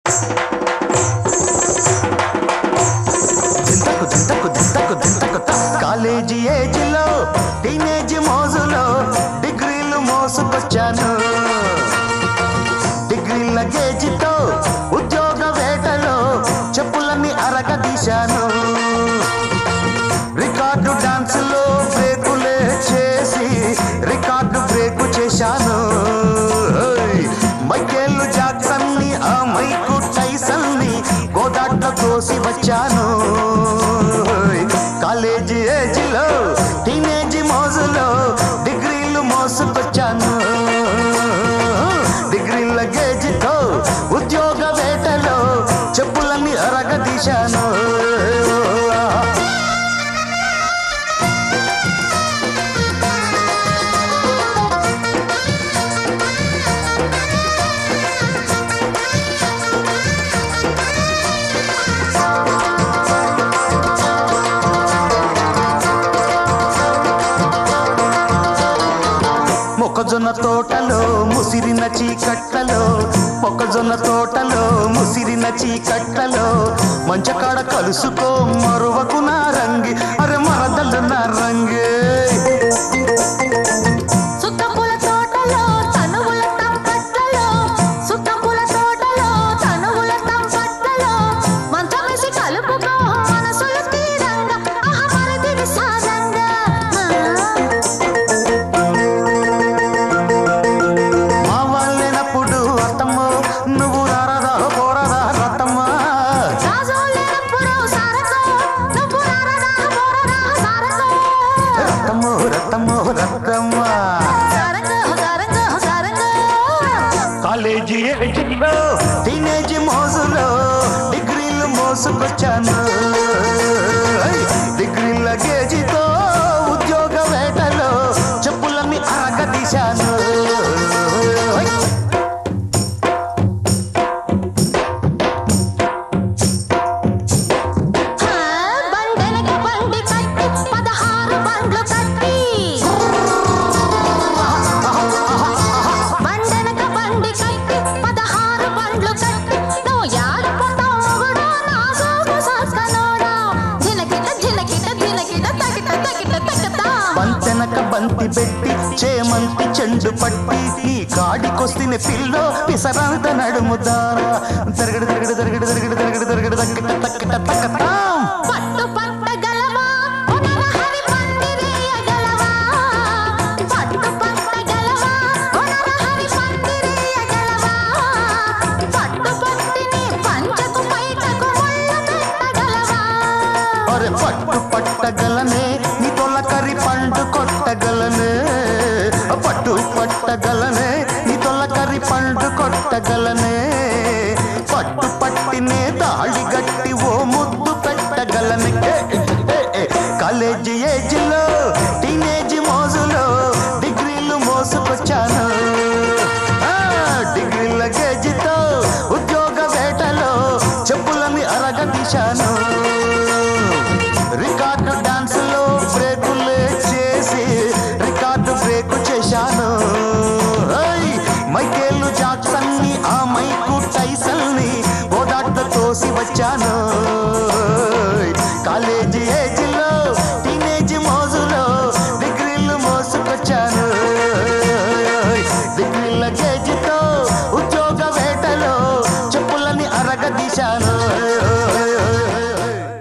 దింతకు దింతకు దింతకు దింతకు త. కాలేజీ ఏజ్లో టీనేజ్ మోజులో డిగ్రీలు మోసుకొచ్చాను డిగ్రీల గేజితో ఉద్యోగ వేటలో చెప్పులన్నీ అరగదీశాను రికార్డు డాన్సులో బ్రేకులే చేసి రికార్డు బ్రేకు చేశాను ఓయ్! మైకేల్ జాక్సన్ ని ఆ మైకు టైసన్ ని గోదాట్లో తోసి వచ్చాను ఓయ్! కాలేజీ ఏజ్లో టీనేజ్ మోజులో డిగ్రీలు మోసుకొచ్చాను డిగ్రీల గేజ్తో ఉద్యోగ వేటలో చెప్పులన్నీ అరగదీశాను మొక్కజొన్న తోటలో ముసిరిన చీకట్లలో మొక్కజొన్న తోటలో ముసిరిన చీకట్లలో మంచకాడ కలుసుకో మరువకు నా రంగి అరే మరదలు నా రంగే సుత్తపుల తోటలో తనువుల తంపట్లలో సుత్తపుల తోటలో తనువుల తంపట్లలో మంచమేసి కలుపుకో మనసులు తీరంగా ఆహా మరదివి సారంగా మా వాళ్ళేనప్పుడు అత్తమ్మో నువ్వు రారదా పోరదా రత్తమ్మా రాజోలేనప్పుడు సారకో నువ్వు రారదా పోరదా సారకో రత్తమ్మో రత్తమ్మో రత్తమ్మా సారంగో సారంగో సారంగో కాలేజీ ఏజ్లో టీనేజ్ మోజులో డిగ్రీలు మోసుకొచ్చాను డిగ్రీల గేజితో ఉద్యోగ వేటలో చెప్పులన్నీ అరగదీశాను హా, బండెనక బండి కట్టి పదహారు బండ్లు కట్టి బండెనక బండి కట్టి పదహారు బండ్లు కట్టి నువ్వు యాడపోతావు మొగుడు నా సోకు సాస్కనోడా జినకిట జినకిట జినకిట తగిట తగిట తగతా బంతెనక బంతి పెట్టి చేమంతి చెండు పట్టి నీ కాడికొస్తిన పిల్లో పిసరంత నడుముదారా తిరగడు తిరగడు తిరగడు తిరగడు తిరగడు తిరగడు తక్కిట తక్కిట తక్కతాం పట్టు పట్టగలవా పునరహరి పందిరేయగలవా పట్టు పట్టగలవా పునరహరి పందిరేయగలవా పట్టు పట్టిని పంచకు బయటకు ముళ్ళు పెట్టగలవా అరే పట్టు పట్టగలనే నీ తొలకరి పండు కొట్టగలనే పట్టు పట్టగలనే నీ తొలకరి పండు కొట్టగలనే పట్టు పట్టినే దాడి గట్టి ఓ ముద్దు పెట్టగలనే ఏ, ఏ, ఏ, కాలేజీ ఏజ్లో టీనేజ్ మోజులో డిగ్రీలు మోసుకొచ్చాను ఆ, డిగ్రీల గేజితో ఉద్యోగ వేటలో చెప్పులని అరగదీశాను రికార్డు డాన్సులో బ్రేకులే చేసి రికార్డు బ్రేకు చేశాను ఓయ్! మైకేలు జాక్సన్ ని ఆ మైకు టైసన్ ని ఓదాట తోసి వచ్చాను ఓయ్! కాలేజీ ఏజ్లో టీనేజ్ మోజులో డిగ్రీలు మోసుకొచ్చాను ఓయ్! డిగ్రీల గేజ్తో ఉద్యోగ వేటలో చెప్పులని అరగదీశాను